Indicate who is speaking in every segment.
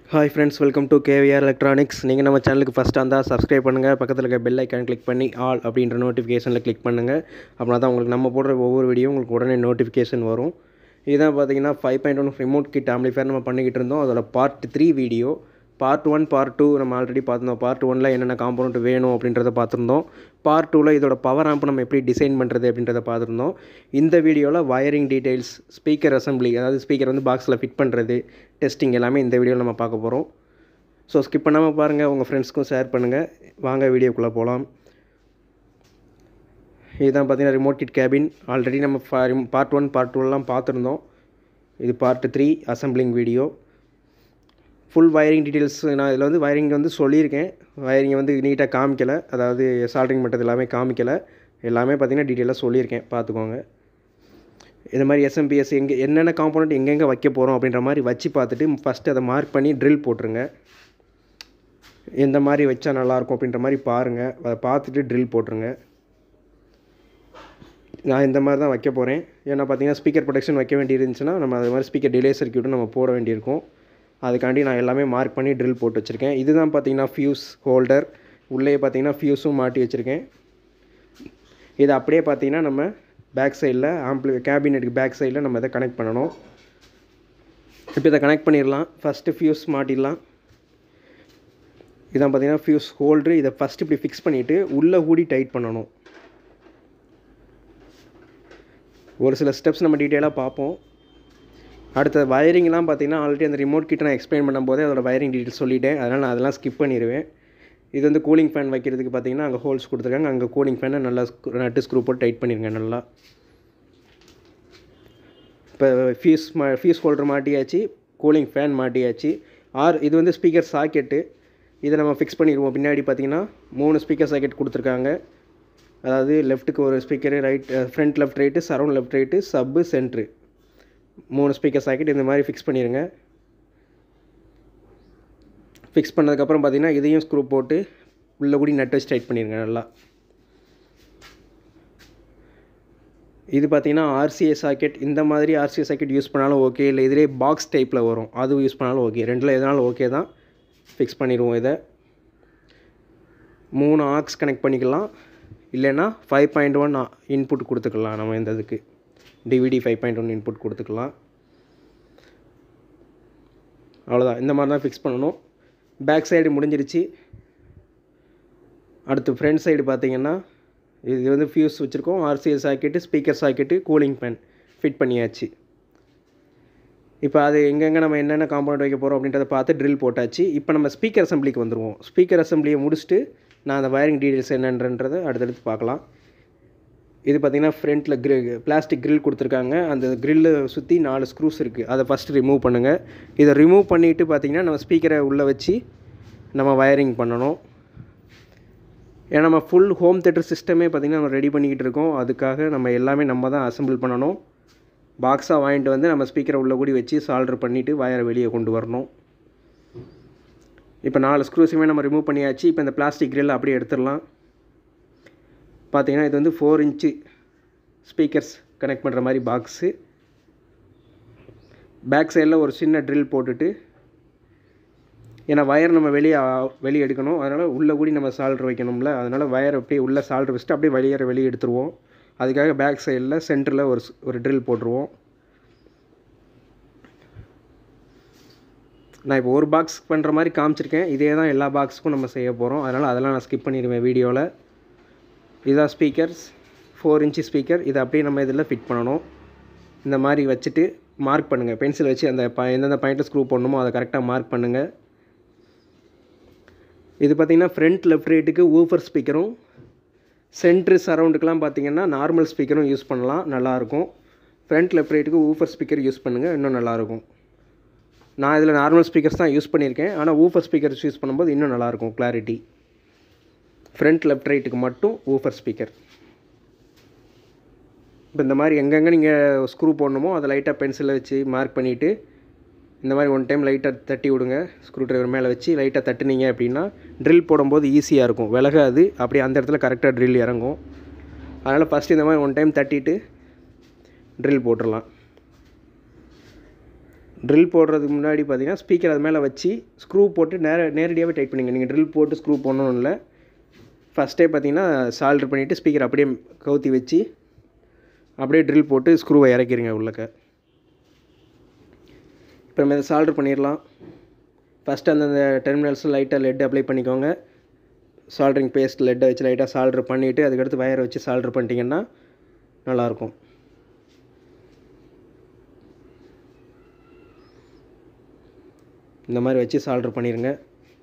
Speaker 1: Hi friends welcome to KVR electronics நீங்கள் நம்ம சேனலுக்கு ஃபஸ்ட்டாக இருந்தால் சப்ஸ்கிரைப் பண்ணுங்கள் பக்கத்தில் இருக்க பெல் ஐக்கான் கிளிக் பண்ணி ஆல் அப்படின்ற நோட்டிஃபிகேஷனில் கிளிக் பண்ணுங்கள் அப்படின்னா தான் உங்களுக்கு நம்ம போடுற ஒவ்வொரு வீடியோ உங்களுக்கு உடனே நோட்டிஃபிகேஷன் வரும் இதுதான் பார்த்தீங்கன்னா five point one remote kit amplifier நம்ம பண்ணிக்கிட்டு இருந்தோம் அதோட part three video part one part two நம்ம ஆல்ரெடி பார்த்துருந்தோம் பார்ட் ஒனில் என்னென்ன காம்பனண்ட் வேணும் அப்படின்றத பார்த்துருந்தோம் பார்ட் டூவில் இதோட பவர் ஆம்ப் நம்ம எப்படி டிசைன் பண்ணுறது அப்படின்றத பார்த்துருந்தோம் இந்த வீடியோவில் வயரிங் டீடைல்ஸ் ஸ்பீக்கர் அசம்பிளி அதாவது ஸ்பீக்கர் வந்து பாக்ஸில் ஃபிட் பண்ணுறது டெஸ்டிங் எல்லாமே இந்த வீடியோவில் நம்ம பார்க்க போகிறோம் ஸோ ஸ்கிப் பண்ணாமல் பாருங்கள் உங்கள் ஃப்ரெண்ட்ஸ்க்கும் ஷேர் பண்ணுங்கள் வாங்க வீடியோக்குள்ளே போகலாம் இதுதான் பார்த்தீங்கன்னா ரிமோட் கிட் கேபின் ஆல்ரெடி நம்ம பார்ட் ஒன் பார்ட் டூலாம் பார்த்துருந்தோம் இது part three assembling video full wiring details நான் இதில் வந்து வயரிங் வந்து சொல்லியிருக்கேன் வயரிங்கை வந்து நீட்டாக காமிக்கலை அதாவது சால்ட்ரிங் பண்ணுறது எல்லாமே காமிக்கலை எல்லாமே பார்த்தீங்கன்னா டீட்டெயிலாக சொல்லியிருக்கேன் பார்த்துக்கோங்க இந்த மாதிரி எஸ்எம்பிஎஸ் எங்கே என்னென்ன காம்போனண்ட் எங்கெங்கே வைக்க போகிறோம் அப்படின்ற மாதிரி வச்சு பார்த்துட்டு ஃபஸ்ட்டு அதை மார்க் பண்ணி ட்ரில் போட்டுருங்க எந்த மாதிரி வச்சா நல்லாயிருக்கும் அப்படின்ற மாதிரி பாருங்கள் அதை பார்த்துட்டு ட்ரில் போட்டுருங்க நான் இந்த மாதிரி தான் வைக்க போகிறேன் ஏன்னா பார்த்தீங்கன்னா ஸ்பீக்கர் ப்ரொடெக்ஷன் வைக்க வேண்டி இருந்துச்சுன்னா நம்ம அது மாதிரி ஸ்பீக்கர் டிலே சர்க்கியூட்டும் நம்ம போட வேண்டியிருக்கும் அதுக்காண்டி நான் எல்லாமே மார்க் பண்ணி ட்ரில் போட்டு வச்சுருக்கேன் இதுதான் பார்த்தீங்கன்னா ஃபியூஸ் ஹோல்டர் உள்ளே பார்த்தீங்கன்னா ஃபியூஸும் மாட்டி வச்சுருக்கேன் இது அப்படியே பார்த்தீங்கன்னா நம்ம பேக் சைடில் ஆம்பிளி கேபினெட்டுக்கு பேக் சைடில் நம்ம இதை கனெக்ட் பண்ணணும் இப்போ இதை கனெக்ட் பண்ணிடலாம் ஃபஸ்ட்டு ஃபியூஸ் மாட்டிடலாம் இதான் பார்த்தீங்கன்னா ஃபியூஸ் ஹோல்ட்ரு இதை ஃபஸ்ட்டு இப்படி ஃபிக்ஸ் பண்ணிவிட்டு உள்ளே கூடி டைட் பண்ணணும் ஒரு சில ஸ்டெப்ஸ் நம்ம டீட்டெயிலாக பார்ப்போம் அடுத்த வயரிங்லாம் பார்த்தீங்கன்னா ஆல்ரெடி அந்த ரிமோட் கிட்ட நான் எக்ஸ்பிளைன் பண்ணும்போதே அதோட வயரிங் டீட்டெயில் சொல்லிட்டேன் அதனால் நான் அதெல்லாம் ஸ்கிப் பண்ணிடுவேன் இது வந்து கூலிங் ஃபேன் வைக்கிறதுக்கு பார்த்தீங்கன்னா அங்கே ஹோல்ஸ் கொடுத்துருக்காங்க அங்கே கூலிங் ஃபேனை நல்லா நட்டு ஸ்க்ரூ போட்டு டைட் பண்ணிடுங்க நல்லா இப்போ ஃபீஸ் மா ஃபீஸ் ஹோல்டர் மாட்டியாச்சு கூலிங் ஃபேன் மாட்டியாச்சு ஆர் இது வந்து ஸ்பீக்கர் சாக்கெட்டு இதை நம்ம ஃபிக்ஸ் பண்ணிடுவோம் பின்னாடி பார்த்தீங்கன்னா மூணு ஸ்பீக்கர் சாக்கெட் கொடுத்துருக்காங்க அதாவது லெஃப்ட்டுக்கு ஒரு speaker right front left right surround left right sub centre மூணு ஸ்பீக்கர் சாக்கெட் இந்த மாதிரி ஃபிக்ஸ் பண்ணிடுங்க ஃபிக்ஸ் பண்ணதுக்கப்புறம் பார்த்தீங்கன்னா இதையும் ஸ்க்ரூ போட்டு உள்ளே கூடி நட் வச்சு டைட் பண்ணிடுங்க நல்லா இது பார்த்தீங்கன்னா ஆர்சிஏ சாக்கெட் இந்த மாதிரி ஆர்சிஏ சாக்கெட் யூஸ் பண்ணாலும் ஓகே இல்லை இதிலே பாக்ஸ் டைப்பில் வரும் அது யூஸ் பண்ணாலும் ஓகே ரெண்டில் எதனாலும் ஓகே தான் ஃபிக்ஸ் பண்ணிடுவோம் இதை மூணு ஆக்ஸ் கனெக்ட் பண்ணிக்கலாம் இல்லைன்னா ஃபைவ் பாயிண்ட் ஒன் இன்புட் கொடுத்துக்கலாம் நம்ம இந்த இதுக்கு DVD five point one input கொடுத்துக்கலாம் அவ்வளோதான் இந்த மாதிரி தான் ஃபிக்ஸ் பண்ணணும் பேக் சைடு முடிஞ்சிருச்சு அடுத்து ஃப்ரண்ட் சைடு பார்த்தீங்கன்னா இது வந்து ஃபியூஸ் வச்சுருக்கோம் RCS socket speaker socket cooling fan fit பண்ணியாச்சு இப்போ அது எங்கெங்கே நம்ம என்னென்ன காம்பவுண்ட் வைக்க போகிறோம் அப்படின்றத பார்த்து ட்ரில் போட்டாச்சு இப்போ நம்ம ஸ்பீக்கர் அசம்பிளிக்கு வந்துடுவோம் ஸ்பீக்கர் அசம்பிளியை முடிச்சுட்டு நான் அந்த வயரிங் டீட்டெயில்ஸ் என்னன்றதை அடுத்தடுத்து பார்க்கலாம் இது பார்த்திங்கன்னா ஃப்ரண்ட்டில் கிரி பிளாஸ்டிக் கிரில் கொடுத்துருக்காங்க அந்த கிரில்லை சுற்றி நாலு ஸ்க்ரூஸ் இருக்குது அதை ஃபஸ்ட்டு ரிமூவ் பண்ணுங்கள் இதை ரிமூவ் பண்ணிவிட்டு பார்த்திங்கன்னா நம்ம ஸ்பீக்கரை உள்ளே வச்சு நம்ம வயரிங் பண்ணணும் ஏன்னா நம்ம ஃபுல் ஹோம் தேட்டர் சிஸ்டமே பார்த்திங்கன்னா நம்ம ரெடி பண்ணிக்கிட்டு இருக்கோம் அதுக்காக நம்ம எல்லாமே நம்ம தான் அசம்பிள் பண்ணணும் பாக்ஸாக வாங்கிட்டு வந்து நம்ம ஸ்பீக்கரை உள்ளே கூடி வச்சு சால்டர் பண்ணிவிட்டு வயரை வெளியே கொண்டு வரணும் இப்போ நாலு ஸ்க்ரூஸுமே நம்ம ரிமூவ் பண்ணியாச்சு இப்போ இந்த பிளாஸ்டிக் கிரில் அப்படியே எடுத்துடலாம் பார்த்தீங்கன்னா இது வந்து ஃபோர் இன்ச்சு ஸ்பீக்கர்ஸ் கனெக்ட் பண்ணுற மாதிரி பாக்ஸு பேக் சைடில் ஒரு சின்ன ட்ரில் போட்டுட்டு ஏன்னா வயர் நம்ம வெளியே வெளியே எடுக்கணும் அதனால் உள்ளே கூடி நம்ம சால்ட்ரு வைக்கணும்ல அதனால் வயர் அப்படியே உள்ளே சால்ட்ரு வச்சுட்டு அப்படியே வெளியே வெளியே எடுத்துருவோம் அதுக்காக பேக் சைடில் சென்டரில் ஒரு ஒரு ட்ரில் போட்டுருவோம் நான் இப்போ ஒரு பாக்ஸ் பண்ணுற மாதிரி காமிச்சிருக்கேன் இதே தான் எல்லா பாக்ஸுக்கும் நம்ம செய்ய போகிறோம் அதனால் அதெல்லாம் நான் ஸ்கிப் பண்ணிடுவேன் வீடியோவில் இதுதான் ஸ்பீக்கர்ஸ் ஃபோர் இன்ச்சு ஸ்பீக்கர் இதை அப்படியே நம்ம இதில் ஃபிட் பண்ணணும் இந்த மாதிரி வச்சுட்டு மார்க் பண்ணுங்கள் பென்சில் வச்சு அந்த ப எந்தெந்த பாயிண்ட்டில் ஸ்க்ரூ பண்ணணுமோ அதை கரெக்டாக மார்க் பண்ணுங்கள் இது பார்த்திங்கன்னா ஃப்ரண்ட் லெஃப்ட் ரைட்டுக்கு ஊஃபர் ஸ்பீக்கரும் சென்ட்ரு சரௌண்டுக்கெலாம் பார்த்திங்கன்னா நார்மல் ஸ்பீக்கரும் யூஸ் பண்ணலாம் நல்லாயிருக்கும் ஃப்ரண்ட் லெஃப்ட் ரைட்டுக்கு ஊஃபர் ஸ்பீக்கர் யூஸ் பண்ணுங்கள் இன்னும் நல்லாயிருக்கும் நான் இதில் நார்மல் ஸ்பீக்கர்ஸ் தான் யூஸ் பண்ணியிருக்கேன் ஆனால் ஊஃபர் ஸ்பீக்கர்ஸ் யூஸ் பண்ணும்போது இன்னும் நல்லாயிருக்கும் கிளாரிட்டி ஃப்ரண்ட் லெஃப்ட் ரைட்டுக்கு மட்டும் ஊஃபர் ஸ்பீக்கர் இப்போ இந்த மாதிரி எங்கெங்கே நீங்கள் ஸ்க்ரூ போடணுமோ அதை லைட்டாக பென்சிலில் வச்சு மார்க் பண்ணிவிட்டு இந்த மாதிரி ஒன் டைம் லைட்டாக தட்டி விடுங்க ஸ்க்ரூ ட்ரைவர் மேலே வச்சு லைட்டாக தட்டுனீங்க அப்படின்னா ட்ரில் போடும்போது ஈஸியாக இருக்கும் விலகாது அப்படி அந்த இடத்துல கரெக்டாக ட்ரில் இறங்கும் அதனால் ஃபஸ்ட்டு இந்த மாதிரி ஒன் டைம் தட்டிட்டு ட்ரில் போட்டுடலாம் ட்ரில் போடுறதுக்கு முன்னாடி பார்த்தீங்கன்னா ஸ்பீக்கர் அது மேலே வச்சு ஸ்க்ரூ போட்டு நேர நேரடியாகவே டைட் பண்ணுங்க நீங்கள் ட்ரில் போட்டு ஸ்க்ரூ போடணும் இல்லை ஃபஸ்ட்டே பார்த்தீங்கன்னா சால்ட்ரு பண்ணிவிட்டு ஸ்பீக்கர் அப்படியே கவுத்தி வச்சு அப்படியே ட்ரில் போட்டு ஸ்க்ரூவை இறக்கிடுங்க உள்ளக்க இப்போ நம்ம இதை சால்ட்ரு பண்ணிடலாம் ஃபஸ்ட்டு அந்தந்த டெர்மினல்ஸில் லைட்டாக லெட் அப்ளை பண்ணிக்கோங்க சால்ட்ரிங் பேஸ்ட் லெட்டை வச்சு லைட்டாக சால்ட்ரு பண்ணிவிட்டு அதுக்கடுத்து வயரை வச்சு சால்ட்ரு பண்ணிட்டீங்கன்னா நல்லாயிருக்கும் இந்த மாதிரி வச்சு சால்ட்ரு பண்ணிடுங்க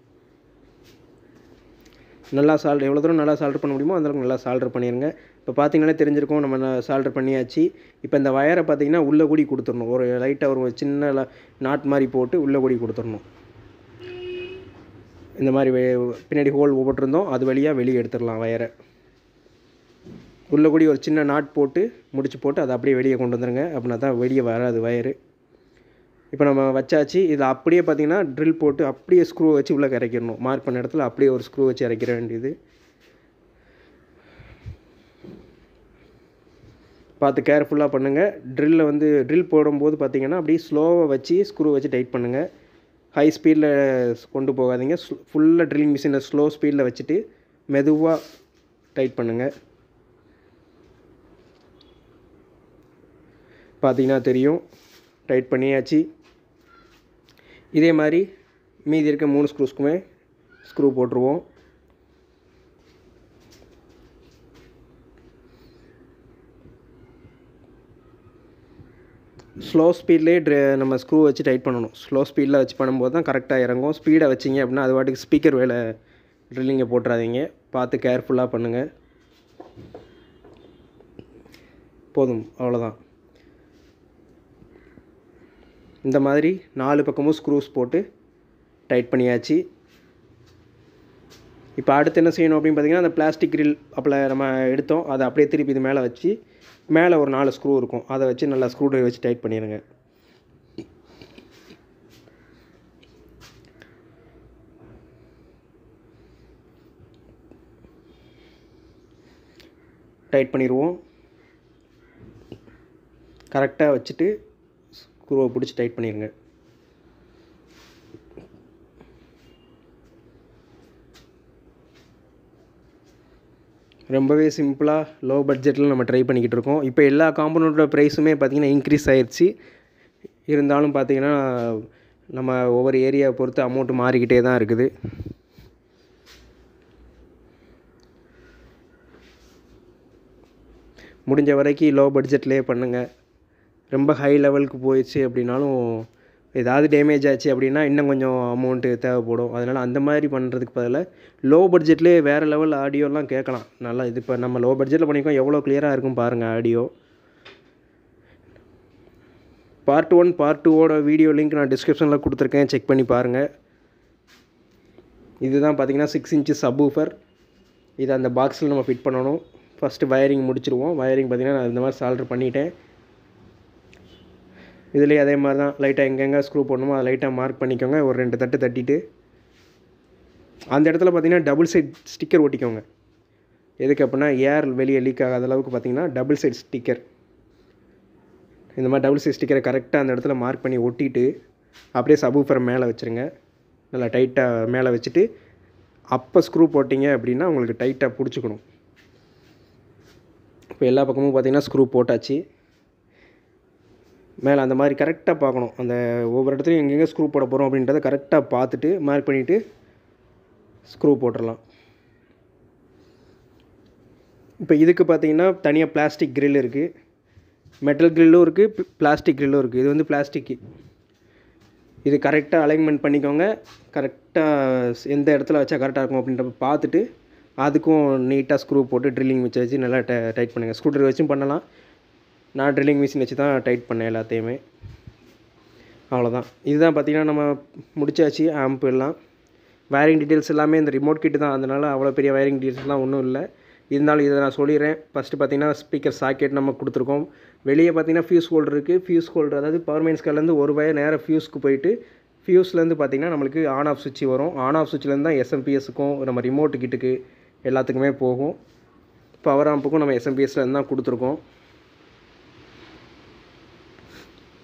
Speaker 1: நல்லா சால்ட் எவ்வளோ தூரம் நல்லா சால்ட்ரு பண்ண முடியுமோ அந்தளவுக்கு நல்லா சால்ட்ரு பண்ணிடுங்க இப்போ பார்த்தீங்கன்னாலே தெரிஞ்சிருக்கும் நம்ம சால்ட்ரு பண்ணியாச்சு இப்போ இந்த வயரை பார்த்தீங்கன்னா உள்ளே கூடி கொடுத்துடணும் ஒரு லைட்டாக ஒரு சின்ன நாட் மாதிரி போட்டு உள்ளே கூடி கொடுத்துடணும் இந்த மாதிரி வே- பின்னாடி ஹோல் போட்டிருந்தோம் அது வழியாக வெளியே எடுத்துடலாம் வயரை உள்ளே கூடி ஒரு சின்ன நாட் போட்டு முடிச்சு போட்டு அதை அப்படியே வெளியே கொண்டு வந்துருங்க அப்படின்னா தான் வெளியே வராது வயரு இப்போ நம்ம வச்சாச்சு இது அப்படியே பார்த்தீங்கன்னா ட்ரில் போட்டு அப்படியே ஸ்க்ரூ வச்சு உள்ளே இறக்கிடணும் மார்க் பண்ண இடத்துல அப்படியே ஒரு ஸ்க்ரூ வச்சு இறக்கிற வேண்டியது பார்த்து கேர்ஃபுல்லாக பண்ணுங்கள் ட்ரில்லை வந்து ட்ரில் போடும்போது பார்த்தீங்கன்னா அப்படியே ஸ்லோவாக வச்சு ஸ்க்ரூ வச்சு டைட் பண்ணுங்கள் ஹை ஸ்பீடில் கொண்டு போகாதீங்க ஃபுல்லாக ட்ரில்லிங் மிஷினை ஸ்லோ ஸ்பீடில் வச்சுட்டு மெதுவாக டைட் பண்ணுங்கள் பார்த்தீங்கன்னா தெரியும் டைட் பண்ணியாச்சு இதே மாதிரி மீதி இருக்க மூணு ஸ்க்ரூஸ்க்குமே ஸ்க்ரூ போட்டுருவோம் ஸ்லோ ஸ்பீட்லேயே ட்ர நம்ம ஸ்க்ரூ வச்சு டைட் பண்ணணும் ஸ்லோ ஸ்பீடில் வச்சு பண்ணும்போது தான் கரெக்டாக இறங்கும் ஸ்பீடை வச்சிங்க அப்படின்னா அது வாட்டுக்கு ஸ்பீக்கர் வேலை ட்ரில்லிங்கை போட்டுறாதீங்க பார்த்து கேர்ஃபுல்லாக பண்ணுங்கள் போதும் அவ்வளோதான் இந்த மாதிரி நாலு பக்கமும் ஸ்க்ரூஸ் போட்டு டைட் பண்ணியாச்சு இப்போ அடுத்து என்ன செய்யணும் அப்படின்னு பார்த்தீங்கன்னா அந்த பிளாஸ்டிக் grill அப்பல நம்ம எடுத்தோம் அதை அப்படியே திருப்பி இது மேலே வச்சு மேலே ஒரு நாலு ஸ்க்ரூ இருக்கும் அதை வச்சு நல்லா ஸ்க்ரூ ட்ரைவர் வச்சு டைட் பண்ணிடுங்க டைட் பண்ணிடுவோம் கரெக்டாக வச்சுட்டு ஸ்க்ரூவை பிடிச்சி டைட் பண்ணிடுங்க ரொம்பவே சிம்பிளாக லோ பட்ஜெட்டில் நம்ம ட்ரை பண்ணிக்கிட்டு இருக்கோம் இப்போ எல்லா காம்பனண்ட்டோட ப்ரைஸுமே பார்த்திங்கன்னா இன்க்ரீஸ் ஆயிடுச்சு இருந்தாலும் பார்த்தீங்கன்னா நம்ம ஒவ்வொரு ஏரியாவை பொறுத்து அமௌண்ட் மாறிக்கிட்டே தான் இருக்குது முடிஞ்ச வரைக்கும் லோ பட்ஜெட்லேயே பண்ணுங்கள் ரொம்ப ஹை லெவலுக்கு போயிடுச்சு அப்படின்னாலும் ஏதாவது டேமேஜ் ஆச்சு அப்படின்னா இன்னும் கொஞ்சம் அமௌண்ட்டு தேவைப்படும் அதனால் அந்த மாதிரி பண்ணுறதுக்கு பதிலாக லோ பட்ஜெட்லேயே வேறு லெவல் ஆடியோலாம் கேட்கலாம் நல்லா இது இப்போ நம்ம லோ பட்ஜெட்டில் பண்ணியிருக்கோம் எவ்வளோ கிளியராக இருக்கும் பாருங்கள் ஆடியோ பார்ட் ஒன் பார்ட் டூவோட வீடியோ லிங்க் நான் டிஸ்கிரிப்ஷனில் கொடுத்துருக்கேன் செக் பண்ணி பாருங்கள் இதுதான் பார்த்தீங்கன்னா சிக்ஸ் இன்ச்சு சப்வூஃபர் இதை அந்த பாக்ஸில் நம்ம ஃபிட் பண்ணணும் ஃபஸ்ட்டு வயரிங் முடிச்சிருவோம் வயரிங் பார்த்தீங்கன்னா நான் இந்த மாதிரி சால்டர் பண்ணிட்டேன் இதுலேயே அதே மாதிரி தான் லைட்டாக எங்கெங்கே ஸ்க்ரூ போடணுமோ அதை லைட்டாக மார்க் பண்ணிக்கோங்க ஒரு ரெண்டு தட்டு தட்டிட்டு அந்த இடத்துல பார்த்தீங்கன்னா டபுள் சைட் ஸ்டிக்கர் ஒட்டிக்கோங்க எதுக்கு அப்படின்னா ஏர் வெளியே லீக் ஆகாத அளவுக்கு பார்த்தீங்கன்னா டபுள் சைட் ஸ்டிக்கர் இந்த மாதிரி டபுள் சைட் ஸ்டிக்கரை கரெக்டாக அந்த இடத்துல மார்க் பண்ணி ஒட்டிட்டு அப்படியே சபூஃபரை மேலே வச்சுருங்க நல்லா டைட்டாக மேலே வச்சுட்டு அப்போ ஸ்க்ரூ போட்டிங்க அப்படின்னா உங்களுக்கு டைட்டாக பிடிச்சிக்கணும் இப்போ எல்லா பக்கமும் பார்த்தீங்கன்னா ஸ்க்ரூ போட்டாச்சு மேலே அந்த மாதிரி கரெக்டாக பார்க்கணும் அந்த ஒவ்வொரு இடத்துலையும் எங்கெங்கே ஸ்க்ரூ போட போகிறோம் அப்படின்றத கரெக்டாக பார்த்துட்டு மார்க் பண்ணிவிட்டு ஸ்க்ரூ போட்டுடலாம் இப்போ இதுக்கு பார்த்தீங்கன்னா தனியாக பிளாஸ்டிக் grill இருக்குது மெட்டல் கிரில்லும் இருக்குது பிளாஸ்டிக் கிரில்லும் இருக்குது இது வந்து பிளாஸ்டிக்கு இது கரெக்டாக அலைன்மெண்ட் பண்ணிக்கோங்க கரெக்டாக எந்த இடத்துல வச்சா கரெக்டாக இருக்கும் அப்படின்றத பார்த்துட்டு அதுக்கும் நீட்டாக ஸ்க்ரூ போட்டு ட்ரில்லிங் வச்சு வச்சு நல்லா டை டைட் பண்ணுங்கள் ஸ்க்ரூ ட்ரைவர் வச்சும் பண்ணலாம் நான் ட்ரில்லிங் மிஷின் வச்சு தான் டைட் பண்ணேன் எல்லாத்தையுமே அவ்வளோதான் இதுதான் பார்த்தீங்கன்னா நம்ம முடிச்சாச்சு ஆம்ப் எல்லாம் வயரிங் டீட்டெயில்ஸ் எல்லாமே இந்த ரிமோட் கிட்டு தான் அதனால் அவ்வளோ பெரிய வயரிங் டீட்டெயில்ஸ்லாம் ஒன்றும் இல்லை இருந்தாலும் இதை நான் சொல்லிடுறேன் ஃபஸ்ட்டு பார்த்தீங்கன்னா ஸ்பீக்கர் சாக்கெட் நம்ம கொடுத்துருக்கோம் வெளியே பார்த்தீங்கன்னா ஃபியூஸ் ஹோல்டர் இருக்குது ஃபியூஸ் ஹோல்டர் அதாவது பவர் மெயின்ஸ் கார்லேருந்து ஒரு வயர் நேராக ஃபியூஸ்க்கு போயிட்டு ஃபியூஸ்லேருந்து பார்த்தீங்கன்னா நம்மளுக்கு ஆன் ஆஃப் சுவிட்ச் வரும் ஆன் ஆஃப் சுவிட்ச்லேருந்து தான் எஸ்எம்பிஎஸ்க்கும் நம்ம ரிமோட் கிட்டுக்கு எல்லாத்துக்குமே போகும் பவர் ஆம்புக்கும் நம்ம எஸ்எம்பிஎஸ்லேருந்து தான் கொடுத்துருக்கோம்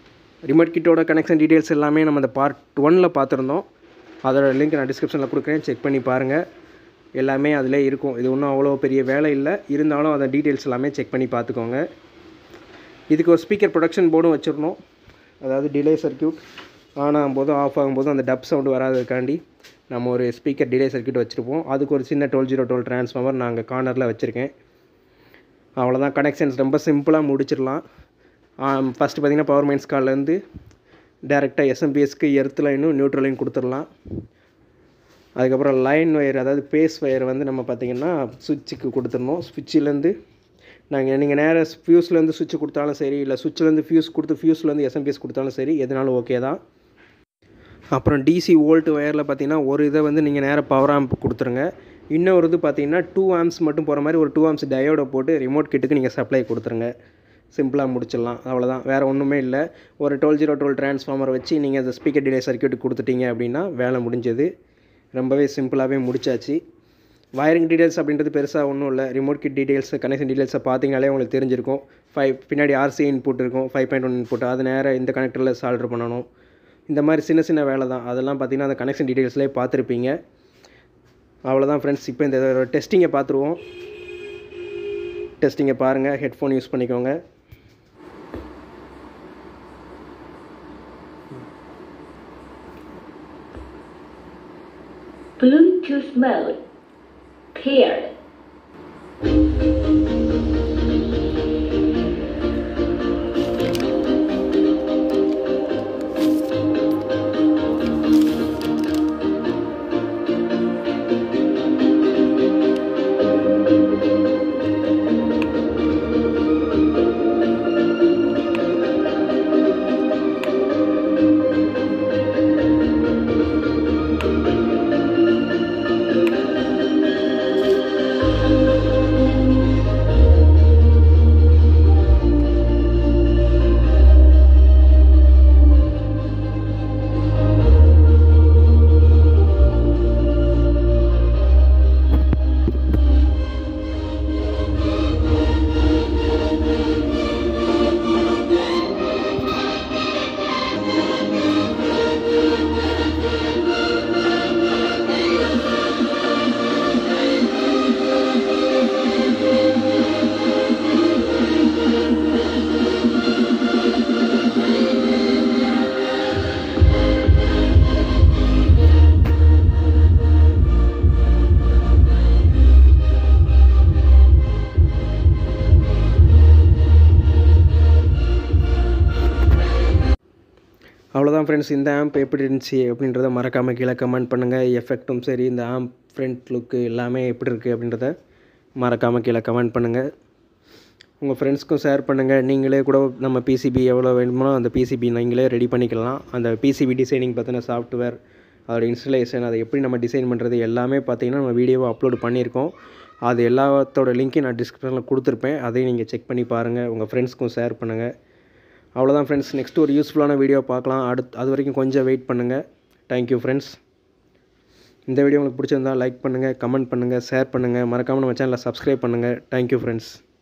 Speaker 1: ரிமோட் கிட்டோட கனெக்ஷன் டீட்டெயில்ஸ் எல்லாமே நம்ம அந்த பார்ட் ஒனில் பார்த்துருந்தோம் அதோட லிங்க் நான் டிஸ்கிரிப்ஷனில் கொடுக்குறேன் செக் பண்ணி பாருங்கள் எல்லாமே அதிலே இருக்கும் இது ஒன்றும் அவ்வளோ பெரிய வேலை இல்லை இருந்தாலும் அந்த டீட்டெயில்ஸ் எல்லாமே செக் பண்ணி பார்த்துக்கோங்க இதுக்கு ஒரு ஸ்பீக்கர் ப்ரொடக்ஷன் போர்டும் வச்சிடணும் அதாவது டிலே சர்க்கியூட் ஆன் ஆகும்போதும் ஆஃப் ஆகும்போதும் அந்த டப் சவுண்டு வராததுக்காண்டி நம்ம ஒரு ஸ்பீக்கர் டிலே சர்க்கியூட் வச்சுருப்போம் அதுக்கு ஒரு சின்ன டுவெல் ஜீரோ டுவெல் ட்ரான்ஸ்ஃபார்மர் நான் அங்கே கார்னரில் வச்சுருக்கேன் அவ்வளோதான் கனெக்ஷன்ஸ் ரொம்ப சிம்பிளாக முடிச்சிடலாம் ஃபஸ்ட்டு பார்த்தீங்கன்னா பவர் மைன்ஸ் கால்லேருந்து டேரெக்டாக எஸ்எம்பிஎஸ்க்கு எர்த் லைனும் நியூட்ரல் லைன் கொடுத்துடலாம் அதுக்கப்புறம் லைன் ஒயர் அதாவது பேஸ் ஒயர் வந்து நம்ம பார்த்திங்கன்னா சுவிட்சுக்கு கொடுத்துடணும் சுவிட்சிலேருந்து நாங்கள் நீங்கள் நேராக ஃபியூஸ்லேருந்து சுவிட்ச் கொடுத்தாலும் சரி இல்லை சுவிட்ச்லேருந்து ஃபியூஸ் கொடுத்து ஃபியூஸ்லேருந்து எஸ்எம்பிஎஸ் கொடுத்தாலும் சரி எதுனாலும் ஓகே தான் அப்புறம் டிசி வோல்ட் ஒயரில் பார்த்தீங்கன்னா ஒரு இதை வந்து நீங்கள் நேராக பவர் ஆம்ப் கொடுத்துருங்க இன்னொரு இது பார்த்தீங்கன்னா டூ ஆம்ஸ் மட்டும் போகிற மாதிரி ஒரு டூ ஆம்ஸ் டயோடை போட்டு ரிமோட் கிட்டுக்கு நீங்கள் சப்ளை கொடுத்துருங்க சிம்பிளாக முடிச்சிடலாம் அவ்வளோதான் வேறு ஒன்றுமே இல்லை ஒரு டுவெல் ஜீரோ டுவெல் ட்ரான்ஸ்ஃபார்மர் வச்சு நீங்கள் அந்த ஸ்பீக்கர் டிலே சர்க்கியூட் கொடுத்துட்டீங்க அப்படின்னா வேலை முடிஞ்சது ரொம்பவே சிம்பிளாகவே முடிச்சாச்சு வயரிங் டீடைல்ஸ் அப்படின்றது பெருசாக ஒன்றும் இல்லை ரிமோட் கிட் டீடைல்ஸ் கனெக்ஷன் டீடைல்ஸை பார்த்தீங்கனாலே உங்களுக்கு தெரிஞ்சிருக்கும் ஃபைவ் பின்னாடி ஆர்சி இன்புட் இருக்கும் ஃபைவ் பாயிண்ட் ஒன் இன்புட் அது நேராக இந்த கனெக்டரில் சால்டர் பண்ணணும் இந்த மாதிரி சின்ன சின்ன வேலை தான் அதெல்லாம் பார்த்தீங்கன்னா அந்த கனெக்ஷன் டீடைல்ஸ்லேயே பார்த்துருப்பீங்க அவ்வளோதான் ஃப்ரெண்ட்ஸ் இப்போ இந்த டெஸ்டிங்கை பார்த்துருவோம் டெஸ்டிங்கை பாருங்கள் ஹெட்ஃபோன் யூஸ் பண்ணிக்கோங்க
Speaker 2: Bluetooth mode paired.
Speaker 1: அவ்வளோதான் ஃப்ரெண்ட்ஸ் இந்த ஆம்ப் எப்படி இருந்துச்சு அப்படின்றத மறக்காமல் கீழே கமெண்ட் பண்ணுங்கள் எஃபெக்ட்டும் சரி இந்த ஆம்ப் ஃப்ரண்ட் லுக்கு எல்லாமே எப்படி இருக்குது அப்படின்றத மறக்காமல் கீழே கமெண்ட் பண்ணுங்கள் உங்கள் ஃப்ரெண்ட்ஸ்க்கும் ஷேர் பண்ணுங்கள் நீங்களே கூட நம்ம பிசிபி எவ்வளோ வேணுமோ அந்த பிசிபி நீங்களே ரெடி பண்ணிக்கலாம் அந்த பிசிபி டிசைனிங் பற்றின சாஃப்ட்வேர் அதோட இன்ஸ்டலேஷன் அதை எப்படி நம்ம டிசைன் பண்ணுறது எல்லாமே பார்த்தீங்கன்னா நம்ம வீடியோவை அப்லோட் பண்ணியிருக்கோம் அது எல்லாத்தோட லிங்க்கையும் நான் டிஸ்கிரிப்ஷனில் கொடுத்துருப்பேன் அதையும் நீங்கள் செக் பண்ணி பாருங்கள் உங்கள் ஃப்ரெண்ட்ஸ்க்கும் ஷேர் பண்ணுங்கள் அவ்வளோதான் ஃப்ரெண்ட்ஸ் நெக்ஸ்ட் ஒரு யூஸ்ஃபுல்லான வீடியோ பார்க்கலாம் அடுத்து அது வரைக்கும் கொஞ்சம் வெயிட் பண்ணுங்கள் தேங்க்யூ ஃப்ரெண்ட்ஸ் இந்த வீடியோ உங்களுக்கு பிடிச்சிருந்தா லைக் பண்ணுங்கள் கமெண்ட் பண்ணுங்கள் ஷேர் பண்ணுங்கள் மறக்காமல் நம்ம சேனலை சப்ஸ்கிரைப் பண்ணுங்கள் தேங்க்யூ ஃப்ரெண்ட்ஸ்